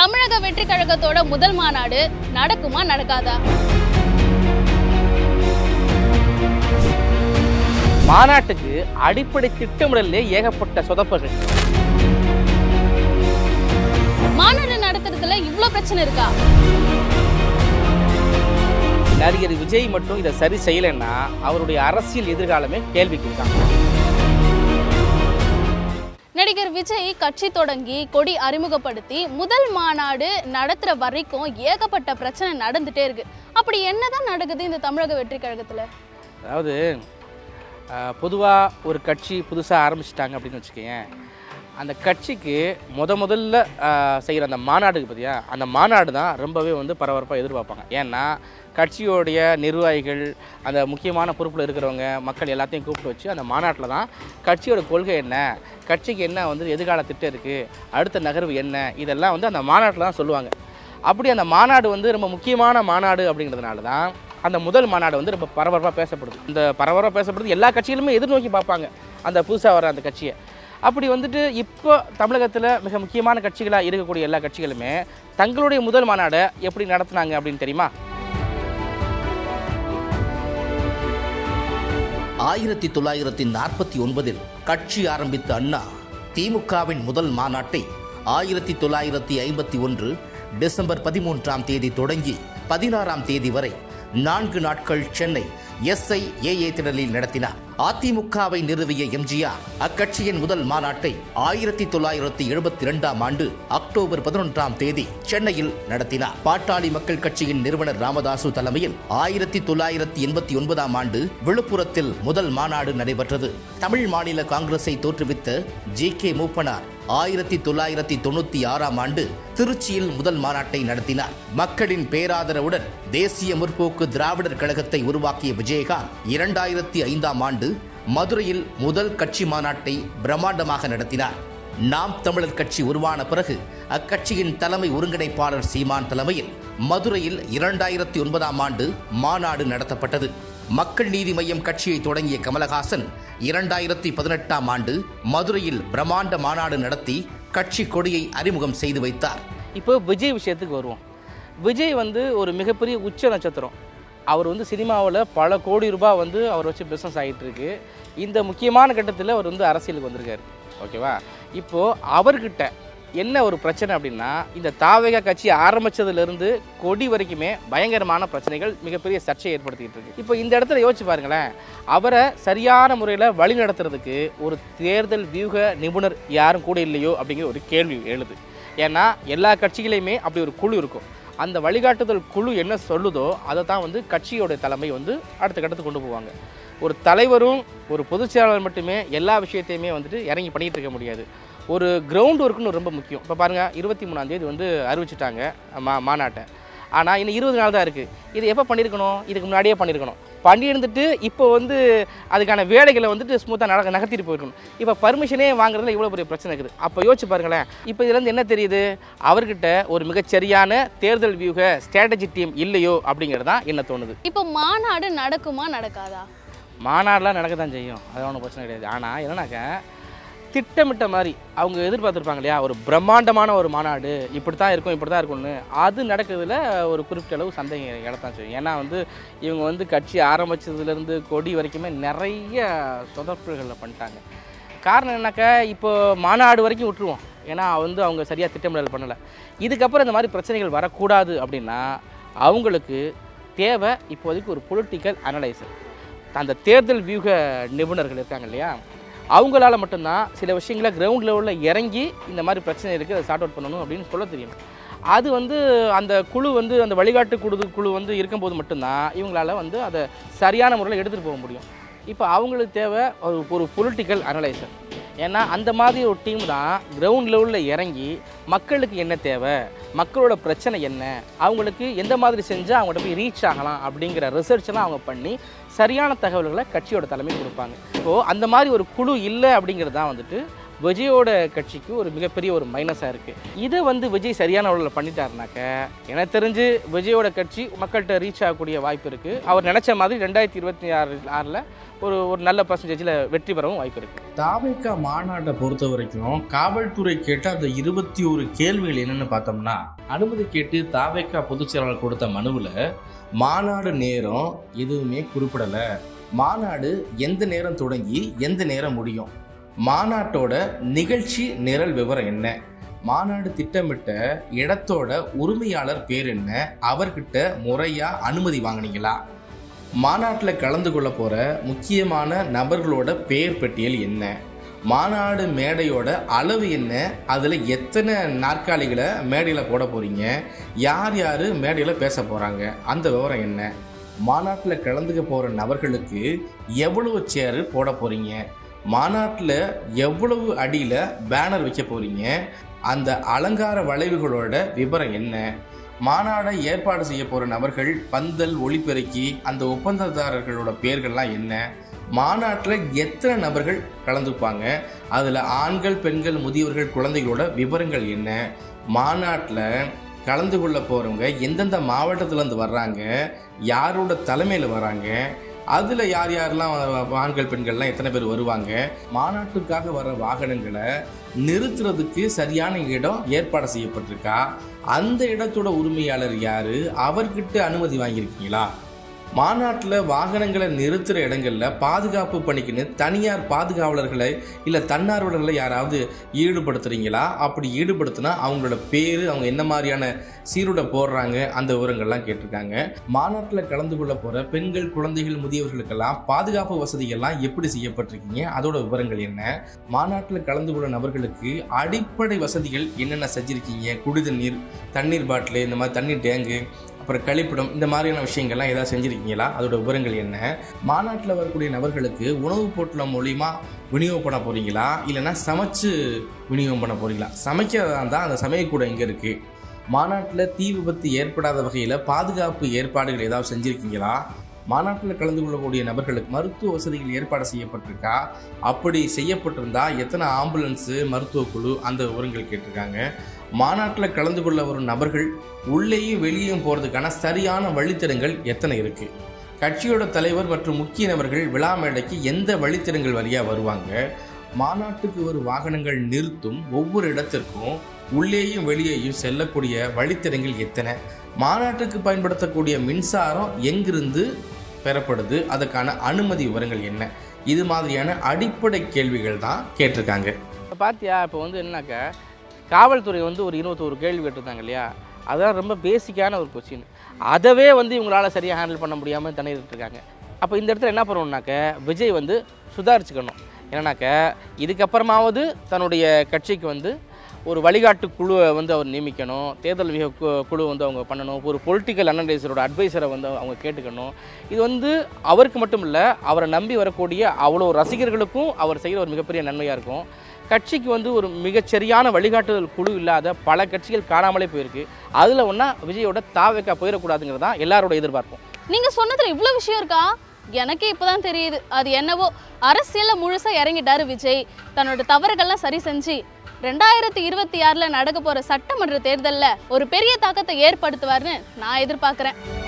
தமிழக வெற்றி கழகத்தோட முதல் மாநாடு நடக்குமா நடக்காதா மாநாட்டுக்கு அடிப்படை திட்டமிடலே ஏகப்பட்ட சொதப்பல்கள் மாநாடு நடத்துறதுல இவ்ளோ பிரச்சனை இருக்கா நடிகர் விஜய் மட்டும் இதை சரி செய்யலைன்னா அவருடைய அரசியல் எதிர்காலமே கேள்விக்குறிதான் நடிகர் விஜய் கட்சி தொடங்கி கொடி அறிமுகப்படுத்தி முதல் மாநாடு நடத்துற வரைக்கும் ஏகப்பட்ட பிரச்சனை நடந்துட்டே இருக்கு அப்படி என்னதான் நடக்குது இந்த தமிழக வெற்றி கழகத்துல அதாவது பொதுவாக ஒரு கட்சி புதுசாக ஆரம்பிச்சிட்டாங்க அப்படின்னு வச்சுக்கோயேன் அந்த கட்சிக்கு முத முதல்ல செய்கிற அந்த மாநாடுக்கு பார்த்தியா அந்த மாநாடு தான் ரொம்பவே வந்து பரபரப்பாக எதிர்பார்ப்பாங்க ஏன்னா கட்சியோடைய நிர்வாகிகள் அந்த முக்கியமான பொறுப்பில் இருக்கிறவங்க மக்கள் எல்லாத்தையும் கூப்பிட்டு வச்சு அந்த மாநாட்டில் தான் கட்சியோட கொள்கை என்ன கட்சிக்கு என்ன வந்து எதிர்கால திட்டம் இருக்குது அடுத்த நகர்வு என்ன இதெல்லாம் வந்து அந்த மாநாட்டில் தான் சொல்லுவாங்க அப்படி அந்த மாநாடு வந்து ரொம்ப முக்கியமான மாநாடு அப்படிங்கிறதுனால தான் அந்த முதல் மாநாடு வந்து ரொம்ப பரபரப்பாக பேசப்படுது இந்த பரபரப்பாக பேசப்படுது எல்லா கட்சிகளுமே எதிர்நோக்கி பார்ப்பாங்க அந்த புதுசாக வர அந்த கட்சியை அப்படி வந்துட்டு இப்போ தமிழகத்தில் மிக முக்கியமான கட்சிகளாக இருக்கக்கூடிய எல்லா கட்சிகளுமே தங்களுடைய முதல் மாநாடை எப்படி நடத்துனாங்க அப்படின்னு தெரியுமா ஆயிரத்தி தொள்ளாயிரத்தி நாற்பத்தி ஒன்பதில் கட்சி ஆரம்பித்த அண்ணா திமுகவின் முதல் மாநாட்டை ஆயிரத்தி தொள்ளாயிரத்தி ஐம்பத்தி ஒன்று டிசம்பர் பதிமூன்றாம் தேதி தொடங்கி பதினாறாம் தேதி வரை நான்கு நாட்கள் சென்னை எஸ்ஐ ஏஏ திடலில் நடத்தினார் அதிமுகவை நிறுவிய எம்ஜிஆர் அக்கட்சியின் முதல் மாநாட்டை ஆயிரத்தி தொள்ளாயிரத்தி எழுபத்தி இரண்டாம் ஆண்டு அக்டோபர் பதினொன்றாம் தேதி சென்னையில் நடத்தினார் பாட்டாளி மக்கள் கட்சியின் நிறுவனர் ராமதாசு தலைமையில் ஆயிரத்தி தொள்ளாயிரத்தி எண்பத்தி ஒன்பதாம் ஆண்டு விழுப்புரத்தில் முதல் மாநாடு நடைபெற்றது தமிழ் மாநில காங்கிரஸை தோற்றுவித்த ஜி கே மூப்பனார் ஆயிரத்தி தொள்ளாயிரத்தி தொண்ணூத்தி ஆறாம் ஆண்டு திருச்சியில் முதல் மாநாட்டை நடத்தினார் மக்களின் பேராதரவுடன் தேசிய முற்போக்கு திராவிடர் கழகத்தை உருவாக்கிய விஜயகாந்த் இரண்டாயிரத்தி ஐந்தாம் ஆண்டு மதுரையில் முதல் கட்சி மாநாட்டை பிரம்மாண்டமாக நடத்தினார் நாம் தமிழர் கட்சி உருவான பிறகு அக்கட்சியின் தலைமை ஒருங்கிணைப்பாளர் சீமான் தலைமையில் மதுரையில் இரண்டாயிரத்தி ஒன்பதாம் ஆண்டு மாநாடு நடத்தப்பட்டது மக்கள் நீதி மய்யம் கட்சியை தொடங்கிய கமலஹாசன் இரண்டாயிரத்தி பதினெட்டாம் ஆண்டு மதுரையில் பிரம்மாண்ட மாநாடு நடத்தி கட்சி கொடியை அறிமுகம் செய்து வைத்தார் இப்போ விஜய் விஷயத்துக்கு வருவோம் விஜய் வந்து ஒரு மிகப்பெரிய உச்ச நட்சத்திரம் அவர் வந்து சினிமாவில் பல கோடி ரூபாய் வந்து அவர் வச்சு பிஸ்னஸ் ஆகிட்டு இருக்கு இந்த முக்கியமான கட்டத்தில் அவர் வந்து அரசியலுக்கு வந்திருக்காரு ஓகேவா இப்போது அவர்கிட்ட என்ன ஒரு பிரச்சனை அப்படின்னா இந்த தாவேகா கட்சி ஆரம்பிச்சதுலேருந்து கொடி வரைக்குமே பயங்கரமான பிரச்சனைகள் மிகப்பெரிய சர்ச்சையை ஏற்படுத்திக்கிட்டு இருக்கு இப்போ இந்த இடத்துல யோசிச்சு பாருங்களேன் அவரை சரியான முறையில் வழி நடத்துறதுக்கு ஒரு தேர்தல் வியூக நிபுணர் யாரும் கூட இல்லையோ அப்படிங்கிற ஒரு கேள்வி எழுது ஏன்னா எல்லா கட்சிகளையுமே அப்படி ஒரு குழு இருக்கும் அந்த வழிகாட்டுதல் குழு என்ன சொல்லுதோ அதை தான் வந்து கட்சியோட தலைமை வந்து அடுத்த கட்டத்துக்கு கொண்டு போவாங்க ஒரு தலைவரும் ஒரு பொதுச் செயலாளர் மட்டுமே எல்லா விஷயத்தையுமே வந்துட்டு இறங்கி பண்ணிகிட்டு இருக்க முடியாது ஒரு கிரவுண்ட் ஒர்க்குன்னு ரொம்ப முக்கியம் இப்போ பாருங்கள் இருபத்தி மூணாந்தேதி வந்து அறிவிச்சிட்டாங்க மா மாநாட்டை ஆனால் இன்னும் இருபது நாள் தான் இருக்குது இது எப்போ பண்ணியிருக்கணும் இதுக்கு முன்னாடியே பண்ணியிருக்கணும் பண்ணியிருந்துட்டு இப்போ வந்து அதுக்கான வேலைகளை வந்துட்டு ஸ்மூத்தாக நக நகர்த்திட்டு போயிருக்கணும் இப்போ பர்மிஷனே வாங்குறதுல இவ்வளோ பெரிய பிரச்சனை இருக்குது அப்போ யோசிச்சு பாருங்களேன் இப்போ இதுலேருந்து என்ன தெரியுது அவர்கிட்ட ஒரு மிகச்சரியான தேர்தல் வியூக ஸ்ட்ராட்டஜி டீம் இல்லையோ அப்படிங்கிறது தான் என்ன தோணுது இப்போ மாநாடு நடக்குமா நடக்காதா மாநாடுலாம் நடக்க தான் செய்யும் அது ஒன்றும் பிரச்சனை கிடையாது ஆனால் என்னன்னாக்க திட்டமிட்ட மாதிரி அவங்க எதிர்பார்த்துருப்பாங்க இல்லையா ஒரு பிரம்மாண்டமான ஒரு மாநாடு இப்படி தான் இருக்கும் இப்படி தான் இருக்கும்னு அது நடக்கிறதுல ஒரு குறிப்பிட்ட அளவு சந்தேகம் இடத்தான் செய்யும் ஏன்னா வந்து இவங்க வந்து கட்சி ஆரம்பிச்சதுலேருந்து கொடி வரைக்குமே நிறைய சொதப்புகளில் பண்ணிட்டாங்க காரணம் என்னக்கா இப்போ மாநாடு வரைக்கும் விட்டுருவோம் ஏன்னா வந்து அவங்க சரியாக திட்டமிடல் பண்ணலை இதுக்கப்புறம் இந்த மாதிரி பிரச்சனைகள் வரக்கூடாது அப்படின்னா அவங்களுக்கு தேவை இப்போதைக்கு ஒரு பொலிட்டிக்கல் அனலைசர் அந்த தேர்தல் வியூக நிபுணர்கள் இருக்காங்க இல்லையா அவங்களால மட்டும்தான் சில விஷயங்களை கிரவுண்ட் லெவலில் இறங்கி இந்த மாதிரி பிரச்சனை இருக்குது அதை சார்ட் அவுட் பண்ணணும் அப்படின்னு சொல்ல தெரியும் அது வந்து அந்த குழு வந்து அந்த வழிகாட்டு குழு குழு வந்து இருக்கும்போது மட்டும்தான் இவங்களால வந்து அதை சரியான முறையில் எடுத்துகிட்டு போக முடியும் இப்போ அவங்களுக்கு தேவை ஒரு ஒரு பொலிட்டிக்கல் அனலைசர் ஏன்னா அந்த மாதிரி ஒரு டீம் தான் கிரவுண்ட் லெவலில் இறங்கி மக்களுக்கு என்ன தேவை மக்களோட பிரச்சனை என்ன அவங்களுக்கு எந்த மாதிரி செஞ்சால் அவங்கள்ட்ட போய் ரீச் ஆகலாம் அப்படிங்கிற ரிசர்ச்லாம் அவங்க பண்ணி சரியான தகவல்களை கட்சியோட தலைமை கொடுப்பாங்க இப்போது அந்த மாதிரி ஒரு குழு இல்லை அப்படிங்கிறது தான் வந்துட்டு விஜயோட கட்சிக்கு ஒரு மிகப்பெரிய ஒரு மைனஸாக இருக்குது இதை வந்து விஜய் சரியான அளவில் பண்ணிட்டாருனாக்க எனக்கு தெரிஞ்சு விஜயோட கட்சி மக்கள்கிட்ட ரீச் ஆகக்கூடிய வாய்ப்பு இருக்குது அவர் நினச்ச மாதிரி ரெண்டாயிரத்தி இருபத்தி ஆறு ஆறில் ஒரு ஒரு நல்ல பர்சன்டேஜில் வெற்றி பெறவும் வாய்ப்பு இருக்குது தாவேக்கா மாநாட்டை பொறுத்த வரைக்கும் காவல்துறை கேட்ட அந்த இருபத்தி ஒரு கேள்விகள் என்னன்னு பார்த்தோம்னா அனுமதி கேட்டு தாவேக்கா பொதுச் செயலாளர் கொடுத்த மனுவில் மாநாடு நேரம் எதுவுமே குறிப்பிடலை மாநாடு எந்த நேரம் தொடங்கி எந்த நேரம் முடியும் மாநாட்டோட நிகழ்ச்சி நிரல் விவரம் என்ன மாநாடு திட்டமிட்ட இடத்தோட உரிமையாளர் பேர் என்ன அவர்கிட்ட முறையா அனுமதி வாங்குனீங்களா மாநாட்டில் கலந்து கொள்ள போகிற முக்கியமான நபர்களோட பெயர் பட்டியல் என்ன மாநாடு மேடையோட அளவு என்ன அதில் எத்தனை நாற்காலிகளை மேடையில் போட போகிறீங்க யார் யார் மேடையில் பேச போகிறாங்க அந்த விவரம் என்ன மாநாட்டில் கலந்துக்க போகிற நபர்களுக்கு எவ்வளவு சேரு போட போகிறீங்க மாநாட்டில் எவ்வளவு அடியில் பேனர் வைக்க போகிறீங்க அந்த அலங்கார வளைவுகளோட விவரம் என்ன மாநாடை ஏற்பாடு செய்ய போகிற நபர்கள் பந்தல் ஒளிபெருக்கி அந்த ஒப்பந்ததாரர்களோட பேர்கள்லாம் என்ன மாநாட்டில் எத்தனை நபர்கள் கலந்துப்பாங்க அதில் ஆண்கள் பெண்கள் முதியவர்கள் குழந்தைகளோட விவரங்கள் என்ன மாநாட்டில் கலந்து கொள்ள போகிறவங்க எந்தெந்த மாவட்டத்துலேருந்து வர்றாங்க யாரோட தலைமையில் வராங்க அதில் யார் யாரெல்லாம் ஆண்கள் பெண்கள்லாம் எத்தனை பேர் வருவாங்க மாநாட்டுக்காக வர வாகனங்களை நிறுத்துறதுக்கு சரியான இடம் ஏற்பாடு செய்யப்பட்டிருக்கா அந்த இடத்தோட உரிமையாளர் யாரு அவர்கிட்ட அனுமதி வாங்கியிருக்கீங்களா மாநாட்டில் வாகனங்களை நிறுத்துகிற இடங்கள்ல பாதுகாப்பு பணிக்குன்னு தனியார் பாதுகாவலர்களை இல்லை தன்னார்வலர்களை யாராவது ஈடுபடுத்துறீங்களா அப்படி ஈடுபடுத்தினா அவங்களோட பேர் அவங்க என்ன மாதிரியான சீருடை போடுறாங்க அந்த விவரங்கள்லாம் கேட்டிருக்காங்க மாநாட்டில் கலந்து கொள்ள போகிற பெண்கள் குழந்தைகள் முதியவர்களுக்கெல்லாம் பாதுகாப்பு வசதிகள்லாம் எப்படி செய்யப்பட்டிருக்கீங்க அதோட விவரங்கள் என்ன மாநாட்டில் கலந்து கொள்ள நபர்களுக்கு அடிப்படை வசதிகள் என்னென்ன செஞ்சுருக்கீங்க குடிதண்ணீர் தண்ணீர் பாட்டிலு இந்த மாதிரி தண்ணீர் டேங்கு அப்புறம் கழிப்பிடம் இந்த மாதிரியான விஷயங்கள்லாம் ஏதாவது செஞ்சுருக்கீங்களா அதோட விவரங்கள் என்ன மாநாட்டில் வரக்கூடிய நபர்களுக்கு உணவுப் பொட்டலம் மூலிமா விநியோகம் பண்ண போகிறீங்களா இல்லைன்னா சமைச்சு விநியோகம் பண்ண போகிறீங்களா சமைக்கிறதா இருந்தால் அந்த சமையக்கூடம் எங்கே இருக்குது மாநாட்டில் தீ விபத்து ஏற்படாத வகையில் பாதுகாப்பு ஏற்பாடுகள் ஏதாவது செஞ்சுருக்கீங்களா மாநாட்டில் கலந்து கொள்ளக்கூடிய நபர்களுக்கு மருத்துவ வசதிகள் ஏற்பாடு செய்யப்பட்டிருக்கா அப்படி செய்யப்பட்டிருந்தா எத்தனை ஆம்புலன்ஸு மருத்துவ குழு அந்த விவரங்கள் கேட்டிருக்காங்க மாநாட்டில் கலந்து கொள்ள வரும் நபர்கள் உள்ளேயும் வெளியேயும் போகிறதுக்கான சரியான வழித்தடங்கள் எத்தனை இருக்குது கட்சியோட தலைவர் மற்றும் முக்கிய நபர்கள் விழா மேடைக்கு எந்த வழித்தடங்கள் வழியாக வருவாங்க மாநாட்டுக்கு வரும் வாகனங்கள் நிறுத்தும் ஒவ்வொரு இடத்திற்கும் உள்ளேயும் வெளியேயும் செல்லக்கூடிய வழித்தடங்கள் எத்தனை மாநாட்டுக்கு பயன்படுத்தக்கூடிய மின்சாரம் எங்கிருந்து பெறப்படுது அதுக்கான அனுமதி விவரங்கள் என்ன இது மாதிரியான அடிப்படை கேள்விகள் தான் கேட்டிருக்காங்க இப்போ பார்த்தியா இப்போ வந்து என்னன்னாக்கா காவல்துறை வந்து ஒரு இருபத்தோரு கேள்வி கேட்டிருந்தாங்க இல்லையா அதான் ரொம்ப பேசிக்கான ஒரு கொஸ்டின் அதவே வந்து இவங்களால சரியாக ஹேண்டில் பண்ண முடியாமல் தண்ணிட்டு இருக்காங்க அப்போ இந்த இடத்துல என்ன பண்ணணும்னாக்க விஜய் வந்து சுதாரிச்சுக்கணும் என்னன்னாக்க இதுக்கப்புறமாவது தன்னுடைய கட்சிக்கு வந்து ஒரு வழிகாட்டு குழுவை வந்து அவர் நியமிக்கணும் தேர்தல் வியூக கு- குழு வந்து அவங்க பண்ணணும் ஒரு பொலிட்டிக்கல் அனலைசரோட அட்வைசரை வந்து அவங்க கேட்டுக்கணும் இது வந்து அவருக்கு மட்டும் இல்லை அவரை நம்பி வரக்கூடிய அவ்வளோ ரசிகர்களுக்கும் அவர் செய்கிற ஒரு மிகப்பெரிய நன்மையாக இருக்கும் கட்சிக்கு வந்து ஒரு மிகச்சரியான வழிகாட்டுதல் குழு இல்லாத பல கட்சிகள் காணாமலே போயிருக்கு அதில் ஒன்றா விஜயோட தாவேக்கா போயிடக்கூடாதுங்கிறது தான் எல்லாரோட எதிர்பார்ப்பும் நீங்க சொன்னதுல இவ்வளோ விஷயம் இருக்கா எனக்கே இப்பதான் தெரியுது அது என்னவோ அரசியல்ல முழுசா இறங்கிட்டாரு விஜய் தன்னோட தவறுகள்லாம் சரி செஞ்சு ரெண்டாயிரத்தி இருபத்தி ஆறில் நடக்க போற சட்டமன்ற தேர்தல்ல ஒரு பெரிய தாக்கத்தை ஏற்படுத்துவார்னு நான் எதிர்பார்க்குறேன்